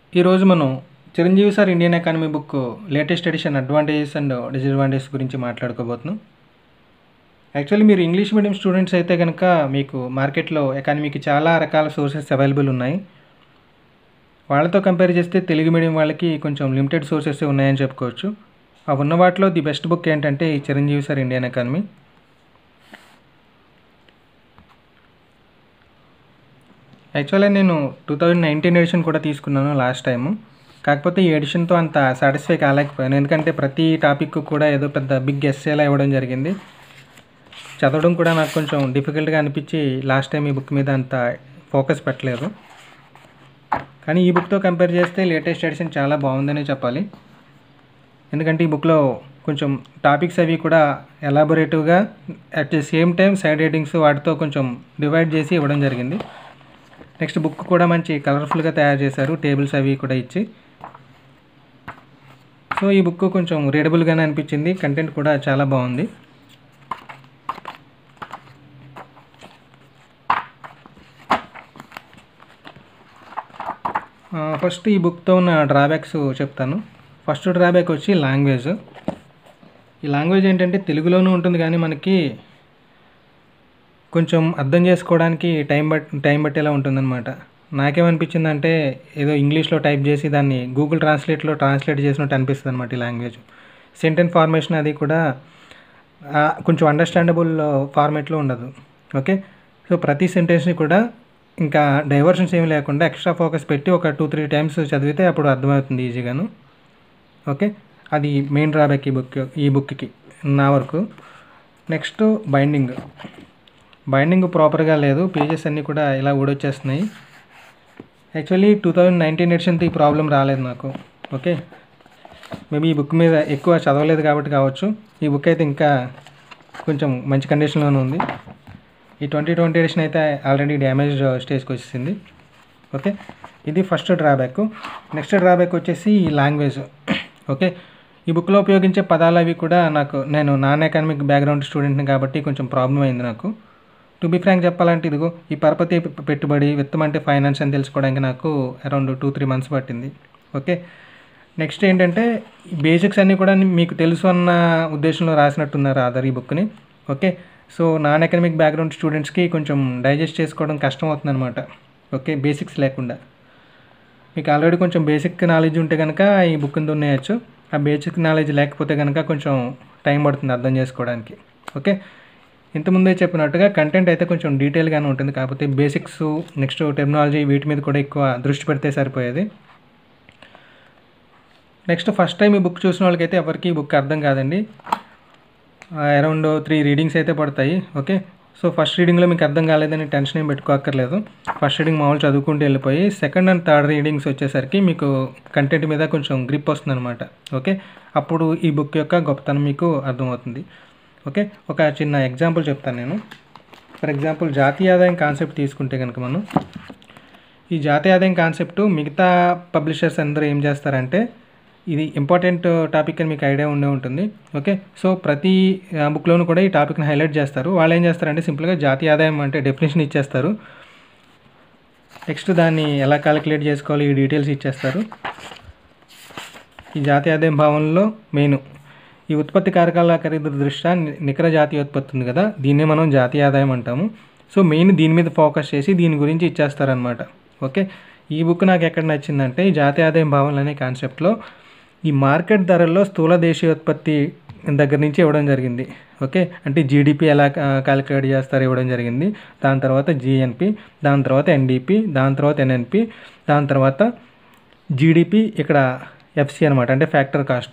ఈరోజు మనం Chiranjeevi sir Indian economy book latest edition advantages and disadvantages గురించి మాట్లాడుకోబోతున్నాం యాక్చువల్లీ మీరు ఇంగ్లీష్ మీడియం స్టూడెంట్స్ అయితే కనుక మీకు మార్కెట్లో ఎకానమీకి చాలా రకాల సోర్సెస్ అవైలబుల్ ఉన్నాయి వాళ్ళతో కంపేర్ చేస్తే తెలుగు మీడియం వాళ్ళకి కొంచెం లిమిటెడ్ సోర్సెస్ ఉన్నాయని చెప్పుకోవచ్చు ఆ ఉన్న వాటిలో ది బెస్ట్ బుక్ ఏంటంటే ఈ Chiranjeevi sir Indian economy actually నేను టూ థౌజండ్ నైన్టీన్ ఎడిషన్ కూడా తీసుకున్నాను లాస్ట్ టైము కాకపోతే ఈ ఎడిషన్తో అంత సాటిస్ఫై కాలేకపోయాను ఎందుకంటే ప్రతి టాపిక్ కూడా ఏదో పెద్ద బిగ్ ఎస్ఏలా ఇవ్వడం జరిగింది చదవడం కూడా నాకు కొంచెం డిఫికల్ట్గా అనిపించి లాస్ట్ టైం ఈ బుక్ మీద అంత ఫోకస్ పెట్టలేదు కానీ ఈ బుక్తో కంపేర్ చేస్తే లేటెస్ట్ ఎడిషన్ చాలా బాగుందనే చెప్పాలి ఎందుకంటే ఈ బుక్లో కొంచెం టాపిక్స్ అవి కూడా ఎలాబొరేటివ్గా at the same time side writings వాటితో కొంచెం డివైడ్ చేసి ఇవ్వడం జరిగింది నెక్స్ట్ బుక్ కూడా మంచి కలర్ఫుల్గా తయారు చేశారు టేబుల్స్ అవి కూడా ఇచ్చి సో ఈ బుక్ కొంచెం రీడబుల్గానే అనిపించింది కంటెంట్ కూడా చాలా బాగుంది ఫస్ట్ ఈ బుక్తో ఉన్న డ్రాబ్యాక్స్ చెప్తాను ఫస్ట్ డ్రాబ్యాక్ వచ్చి లాంగ్వేజ్ ఈ లాంగ్వేజ్ ఏంటంటే తెలుగులోనూ ఉంటుంది కానీ మనకి కొంచెం అర్థం చేసుకోవడానికి టైం బట్ టైం బట్టేలా ఉంటుందన్నమాట నాకేమనిపించిందంటే ఏదో ఇంగ్లీష్లో టైప్ చేసి దాన్ని గూగుల్ ట్రాన్స్లేట్లో ట్రాన్స్లేట్ చేసినట్టు అనిపిస్తుంది అనమాట ఈ లాంగ్వేజ్ సెంటెన్స్ ఫార్మేషన్ అది కూడా కొంచెం అండర్స్టాండబుల్ ఫార్మేట్లో ఉండదు ఓకే సో ప్రతి సెంటెన్స్ని కూడా ఇంకా డైవర్షన్స్ ఏమి లేకుండా ఎక్స్ట్రా ఫోకస్ పెట్టి ఒక టూ త్రీ టైమ్స్ చదివితే అప్పుడు అర్థమవుతుంది ఈజీగాను ఓకే అది మెయిన్ డ్రాబ్యాక్ ఈ బుక్ ఈ బుక్కి నా వరకు నెక్స్ట్ బైండింగ్ బైండింగ్ ప్రాపర్గా లేదు పేజెస్ అన్నీ కూడా ఇలా ఊడొచ్చేస్తున్నాయి యాక్చువల్లీ టూ థౌజండ్ నైన్టీన్ ఎడిషన్తో ఈ ప్రాబ్లం రాలేదు నాకు ఓకే మేబీ ఈ బుక్ మీద ఎక్కువ చదవలేదు కాబట్టి కావచ్చు ఈ బుక్ అయితే ఇంకా కొంచెం మంచి కండిషన్లోనే ఉంది ఈ ట్వంటీ ట్వంటీ ఎడిషన్ అయితే ఆల్రెడీ డ్యామేజ్ స్టేజ్కి వచ్చేసింది ఓకే ఇది ఫస్ట్ డ్రాబ్యాక్ నెక్స్ట్ డ్రాబ్యాక్ వచ్చేసి ఈ లాంగ్వేజ్ ఓకే ఈ బుక్లో ఉపయోగించే పదాలు అవి కూడా నాకు నేను నాన్ ఎకానమిక్ బ్యాక్గ్రౌండ్ స్టూడెంట్ని కాబట్టి కొంచెం ప్రాబ్లం అయింది నాకు టు బి ఫ్రాంక్ చెప్పాలంటే ఇదిగో ఈ పరపతి పెట్టుబడి విత్తం అంటే ఫైనాన్స్ అని తెలుసుకోవడానికి నాకు అరౌండ్ టూ త్రీ మంత్స్ పట్టింది ఓకే నెక్స్ట్ ఏంటంటే బేసిక్స్ అన్నీ కూడా మీకు తెలుసు అన్న ఉద్దేశంలో రాసినట్టున్నారు ఆధార్ ఈ బుక్ని okay so non academic background స్టూడెంట్స్కి కొంచెం డైజెస్ట్ చేసుకోవడం కష్టం అవుతుంది అనమాట ఓకే బేసిక్స్ లేకుండా మీకు ఆల్రెడీ కొంచెం బేసిక్ నాలెడ్జ్ ఉంటే కనుక ఈ బుక్ని దున్నేయచ్చు ఆ బేసిక్ నాలెడ్జ్ లేకపోతే కనుక కొంచెం టైం పడుతుంది అర్థం చేసుకోవడానికి ఓకే ఇంతకుముందే చెప్పినట్టుగా కంటెంట్ అయితే కొంచెం డీటెయిల్గానే ఉంటుంది కాకపోతే బేసిక్స్ నెక్స్ట్ టెక్నాలజీ వీటి మీద కూడా ఎక్కువ దృష్టి పెడితే సరిపోయేది నెక్స్ట్ ఫస్ట్ టైం ఈ బుక్ చూసిన వాళ్ళకైతే ఎవరికి ఈ బుక్ అర్థం కాదండి అరౌండ్ త్రీ రీడింగ్స్ అయితే పడతాయి ఓకే సో ఫస్ట్ రీడింగ్లో మీకు అర్థం కాలేదని టెన్షన్ ఏం పెట్టుకోక్కర్లేదు ఫస్ట్ రీడింగ్ మామూలు చదువుకుంటూ వెళ్ళిపోయి సెకండ్ అండ్ థర్డ్ రీడింగ్స్ వచ్చేసరికి మీకు కంటెంట్ మీద కొంచెం గ్రిప్ వస్తుందన్నమాట ఓకే అప్పుడు ఈ బుక్ యొక్క గొప్పతనం మీకు అర్థమవుతుంది ఓకే ఒక చిన్న ఎగ్జాంపుల్ చెప్తాను నేను ఫర్ ఎగ్జాంపుల్ జాతీయ ఆదాయం కాన్సెప్ట్ తీసుకుంటే కనుక మనం ఈ జాతీయ ఆదాయం కాన్సెప్ట్ మిగతా పబ్లిషర్స్ అందరూ ఏం చేస్తారంటే ఇది ఇంపార్టెంట్ టాపిక్ అని మీకు ఐడియా ఉండే ఉంటుంది ఓకే సో ప్రతి బుక్లోనూ కూడా ఈ టాపిక్ని హైలైట్ చేస్తారు వాళ్ళు ఏం చేస్తారంటే సింపుల్గా జాతీయ ఆదాయం అంటే డెఫినేషన్ ఇచ్చేస్తారు నెక్స్ట్ దాన్ని ఎలా క్యాలిక్యులేట్ చేసుకోవాలి ఈ డీటెయిల్స్ ఇచ్చేస్తారు ఈ జాతీయ ఆదాయం భావనలో మెయిన్ ఈ ఉత్పత్తి కారకాల ఖరీదు దృష్ట్యా నికర జాతీయ ఉత్పత్తి ఉంది కదా దీన్నే మనం జాతీయ ఆదాయం అంటాము సో మెయిన్ దీని మీద ఫోకస్ చేసి దీని గురించి ఇచ్చేస్తారనమాట ఓకే ఈ బుక్ నాకు ఎక్కడ నచ్చిందంటే ఈ జాతీయ ఆదాయం భావనలు అనే కాన్సెప్ట్లో ఈ మార్కెట్ ధరల్లో స్థూల దేశీయోత్పత్తి దగ్గర నుంచి ఇవ్వడం జరిగింది ఓకే అంటే జీడిపి ఎలా క్యాలిక్యులేట్ చేస్తారు ఇవ్వడం జరిగింది దాని తర్వాత జిఎన్పి దాని తర్వాత ఎన్డిపి దాని తర్వాత ఎన్ఎన్పి దాని తర్వాత జీడిపి ఇక్కడ ఎఫ్సి అనమాట అంటే ఫ్యాక్టర్ కాస్ట్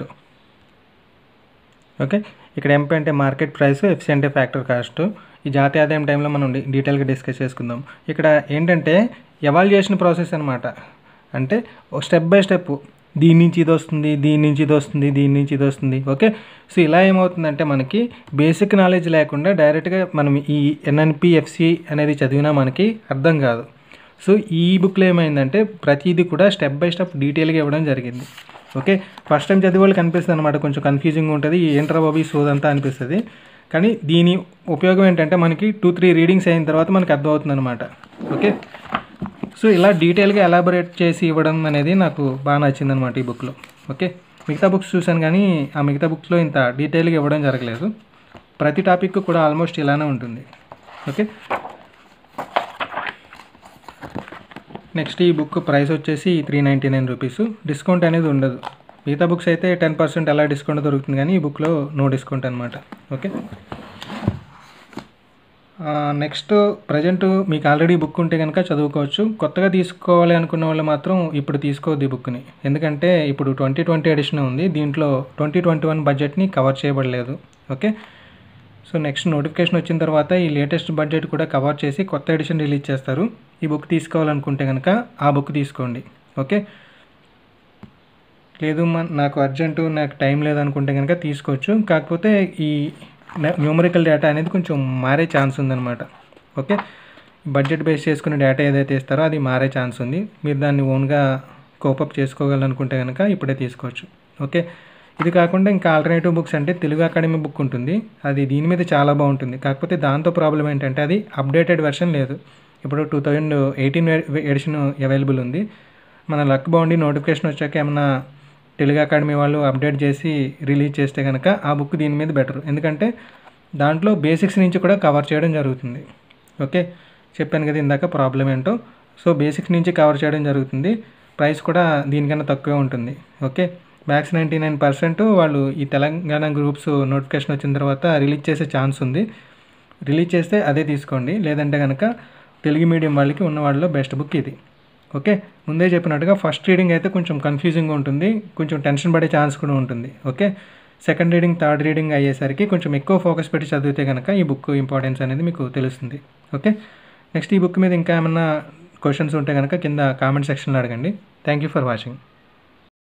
ఓకే ఇక్కడ ఎంపీ అంటే మార్కెట్ ప్రైస్ ఎఫ్సి అంటే ఫ్యాక్టర్ కాస్ట్ ఈ జాతీయ ఆదాయం టైంలో మనం డీటెయిల్గా డిస్కస్ చేసుకుందాం ఇక్కడ ఏంటంటే ఎవాల్యుయేషన్ ప్రాసెస్ అనమాట అంటే స్టెప్ బై స్టెప్ దీని నుంచి ఇది వస్తుంది దీని నుంచి ఇది వస్తుంది దీని నుంచి ఇది వస్తుంది ఓకే సో ఇలా ఏమవుతుందంటే మనకి బేసిక్ నాలెడ్జ్ లేకుండా డైరెక్ట్గా మనం ఈ ఎన్ఎన్పి ఎఫ్సి అనేది చదివినా మనకి అర్థం కాదు సో ఈ బుక్లో ఏమైందంటే ప్రతిదీ కూడా స్టెప్ బై స్టెప్ డీటెయిల్గా ఇవ్వడం జరిగింది ఓకే ఫస్ట్ టైం చదివే వాళ్ళకి అనిపిస్తుంది అనమాట కొంచెం కన్ఫ్యూజింగ్ ఉంటుంది ఏంట్రా బాబు ఈ సోదంతా అనిపిస్తుంది కానీ దీని ఉపయోగం ఏంటంటే మనకి టూ త్రీ రీడింగ్స్ అయిన తర్వాత మనకి అర్థమవుతుంది అనమాట ఓకే సో ఇలా డీటెయిల్గా ఎలాబొరేట్ చేసి ఇవ్వడం అనేది నాకు బాగా నచ్చిందనమాట ఈ బుక్లో ఓకే మిగతా బుక్స్ చూశాను కానీ ఆ మిగతా బుక్స్లో ఇంత డీటెయిల్గా ఇవ్వడం జరగలేదు ప్రతి టాపిక్ కూడా ఆల్మోస్ట్ ఇలానే ఉంటుంది ఓకే నెక్స్ట్ ఈ బుక్ ప్రైస్ వచ్చేసి three ninety nine rupees discount అనేది ఉండదు మిగతా బుక్స్ అయితే టెన్ పర్సెంట్ అలా డిస్కౌంట్ దొరుకుతుంది కానీ ఈ బుక్లో నో డిస్కౌంట్ అనమాట ఓకే నెక్స్ట్ ప్రజెంట్ మీకు ఆల్రెడీ బుక్ ఉంటే కనుక చదువుకోవచ్చు కొత్తగా తీసుకోవాలి అనుకున్న వాళ్ళు మాత్రం ఇప్పుడు తీసుకోవద్దు ఈ బుక్ని ఎందుకంటే ఇప్పుడు ట్వంటీ ట్వంటీ ఎడిషన్ ఉంది దీంట్లో ట్వంటీ ట్వంటీ వన్ బడ్జెట్ని కవర్ చేయబడలేదు ఓకే సో నెక్స్ట్ నోటిఫికేషన్ వచ్చిన తర్వాత ఈ లేటెస్ట్ బడ్జెట్ కూడా కవర్ చేసి కొత్త ఎడిషన్ రిలీజ్ చేస్తారు ఈ బుక్ తీసుకోవాలనుకుంటే కనుక ఆ బుక్ తీసుకోండి ఓకే లేదు మన నాకు అర్జెంటు నాకు టైం లేదనుకుంటే కనుక తీసుకోవచ్చు కాకపోతే ఈ న్యూమరికల్ డేటా అనేది కొంచెం మారే ఛాన్స్ ఉందన్నమాట ఓకే బడ్జెట్ బేస్ చేసుకునే డేటా ఏదైతే ఇస్తారో అది మారే ఛాన్స్ ఉంది మీరు దాన్ని ఓన్గా కోపప్ చేసుకోగలనుకుంటే కనుక ఇప్పుడే తీసుకోవచ్చు ఓకే ఇది కాకుండా ఇంకా ఆల్టర్నేటివ్ బుక్స్ అంటే తెలుగు అకాడమీ బుక్ ఉంటుంది అది దీని మీద చాలా బాగుంటుంది కాకపోతే దాంతో ప్రాబ్లం ఏంటంటే అది అప్డేటెడ్ వెర్షన్ లేదు ఇప్పుడు two thousand eighteen edition available ఉంది మన లక్ బాగుండి నోటిఫికేషన్ వచ్చాక ఏమన్నా తెలుగు అకాడమీ వాళ్ళు అప్డేట్ చేసి రిలీజ్ చేస్తే కనుక ఆ బుక్ దీని మీద బెటర్ ఎందుకంటే దాంట్లో బేసిక్స్ నుంచి కూడా కవర్ చేయడం జరుగుతుంది ఓకే చెప్పాను కదా ఇందాక ప్రాబ్లం ఏంటో సో బేసిక్స్ నుంచి కవర్ చేయడం జరుగుతుంది ప్రైస్ కూడా దీనికన్నా తక్కువే ఉంటుంది okay max ninety nine percent వాళ్ళు ఈ తెలంగాణ గ్రూప్స్ నోటిఫికేషన్ వచ్చిన తర్వాత రిలీజ్ చేసే ఛాన్స్ ఉంది రిలీజ్ చేస్తే అదే తీసుకోండి లేదంటే కనుక తెలుగు మీడియం వాళ్ళకి ఉన్న వాళ్ళలో బెస్ట్ బుక్ ఇది ఓకే ముందే చెప్పినట్టుగా ఫస్ట్ రీడింగ్ అయితే కొంచెం కన్ఫ్యూజింగ్ ఉంటుంది కొంచెం టెన్షన్ పడే ఛాన్స్ కూడా ఉంటుంది okay second reading third reading అయ్యేసరికి కొంచెం ఎక్కువ ఫోకస్ పెట్టి చదివితే కనుక ఈ బుక్ ఇంపార్టెన్స్ అనేది మీకు తెలుస్తుంది ఓకే నెక్స్ట్ ఈ బుక్ మీద ఇంకా ఏమన్నా క్వశ్చన్స్ ఉంటే కనుక కింద కామెంట్ సెక్షన్లో అడగండి థ్యాంక్ యూ ఫర్ వాచింగ్